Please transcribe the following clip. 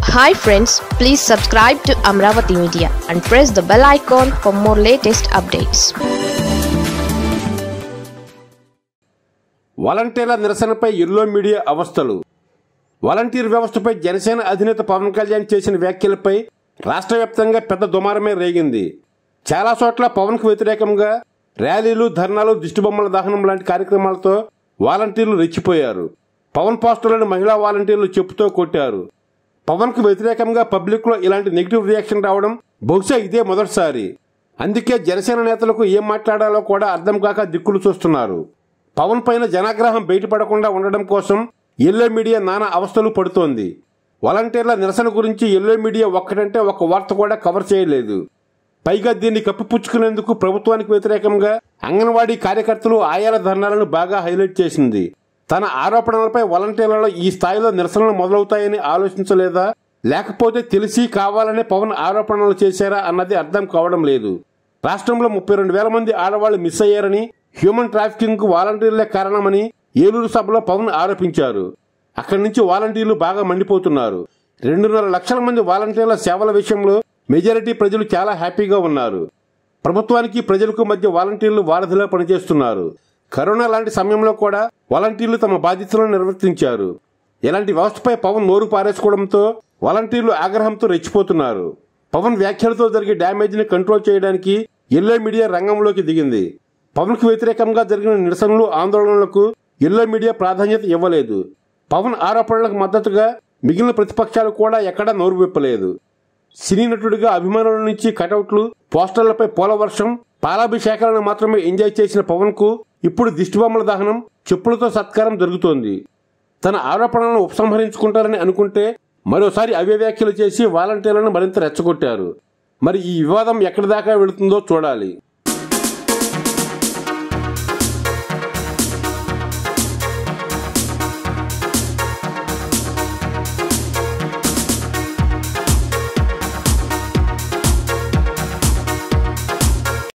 hi friends please subscribe to Amaravati media and press the bell icon for more latest updates వాలంటీర్ల నిరసనపై yellow media అవస్థలు volunteer వ్యవస్థపై జనసేన అధినేత పవన్ కళ్యాణ్ చేసిన వ్యాఖ్యలపై రాష్ట్ర వ్యాప్తంగా పెద్ద దుమారమే రేగింది చాలా చోట్ల పవన్కు వ్యతిరేకంగా ర్యాలీలు ధర్నాలు దిష్టిబొమ్మల దహనం లాంటి కార్యక్రమాలతో వాలంటీర్లు రెచ్చిపోయారు పవన్ పోస్టులను మహిళా వాలంటీర్లు చెప్పుతో కొట్టారు పవన్కు వ్యతిరేకంగా పబ్లిక్లో ఇలాంటి నెగిటివ్ రియాక్షన్ రావడం బహుశా ఇదే మొదటిసారి అందుకే జనసేన నేతలకు ఏం మాట్లాడాలో కూడా అర్థం కాక దిక్కులు చూస్తున్నారు పవన్ పైన జనాగ్రహం బయటపడకుండా ఉండడం కోసం ఎల్లో మీడియా నానా అవస్థలు పడుతోంది వాలంటీర్ల నిరసన గురించి ఎల్లో మీడియా ఒక్కటంటే ఒక వార్త కూడా కవర్ చేయలేదు పైగా దీన్ని కప్పిపుచ్చుకునేందుకు ప్రభుత్వానికి వ్యతిరేకంగా అంగన్వాడీ కార్యకర్తలు ఆయాల ధర్నాలను బాగా హైలైట్ చేసింది తన ఆరోపణలపై వాలంటీర్లలో ఈ స్థాయిలో నిరసనలు మొదలవుతాయని ఆలోచించలేదా లేకపోతే తెలిసి కావాలనే పవన్ ఆరోపణలు చేశారా అన్నది అర్థం కావడం లేదు రాష్ట్రంలో ముప్పై రెండు వేల మంది ఆడవాళ్లు మిస్ అయ్యారని హ్యూమన్ ట్రాఫికింగ్ కు వాలంటీర్లే కారణమని ఏలూరు సభలో పవన్ ఆరోపించారు అక్కడి నుంచి వాలంటీర్లు బాగా మండిపోతున్నారు రెండున్నర లక్షల మంది వాలంటీర్ల సేవల విషయంలో మెజారిటీ ప్రజలు చాలా హ్యాపీగా ఉన్నారు ప్రభుత్వానికి ప్రజలకు మధ్య వాలంటీర్లు వారధిలో పనిచేస్తున్నారు కరోనా లాంటి సమయంలో కూడా వాలంటీర్లు తమ బాధ్యతలను నిర్వర్తించారు ఇలాంటి వ్యవస్థపై పవన్ నోరు పారేసుకోవడంతో వాలంటీర్లు ఆగ్రహంతో రెచ్చిపోతున్నారు పవన్ వ్యాఖ్యలతో జరిగే డ్యామేజ్ ని కంట్రోల్ చేయడానికి ఎల్లో మీడియా రంగంలోకి దిగింది పవన్ కు వ్యతిరేకంగా జరిగిన నిరసనలు ఆందోళనలకు ఎల్లో మీడియా ప్రాధాన్యత ఇవ్వలేదు పవన్ ఆరోపణలకు మద్దతుగా మిగిలిన ప్రతిపక్షాలు కూడా ఎక్కడా నోరు విప్పలేదు సినీ నటుడిగా అభిమానుల నుంచి కటౌట్లు పోస్టర్లపై పూల వర్షం పాలాభిషేకాలను మాత్రమే ఎంజాయ్ చేసిన పవన్ కు ఇప్పుడు దిష్టిబొమ్మల దహనం చెప్పులతో సత్కారం జరుగుతోంది తన ఆరోపణలను ఉపసంహరించుకుంటారని అనుకుంటే మరోసారి అవే వ్యాఖ్యలు చేసి వాలంటీర్లను మరింత రెచ్చగొట్టారు మరి ఈ వివాదం ఎక్కడి దాకా వెళుతుందో చూడాలి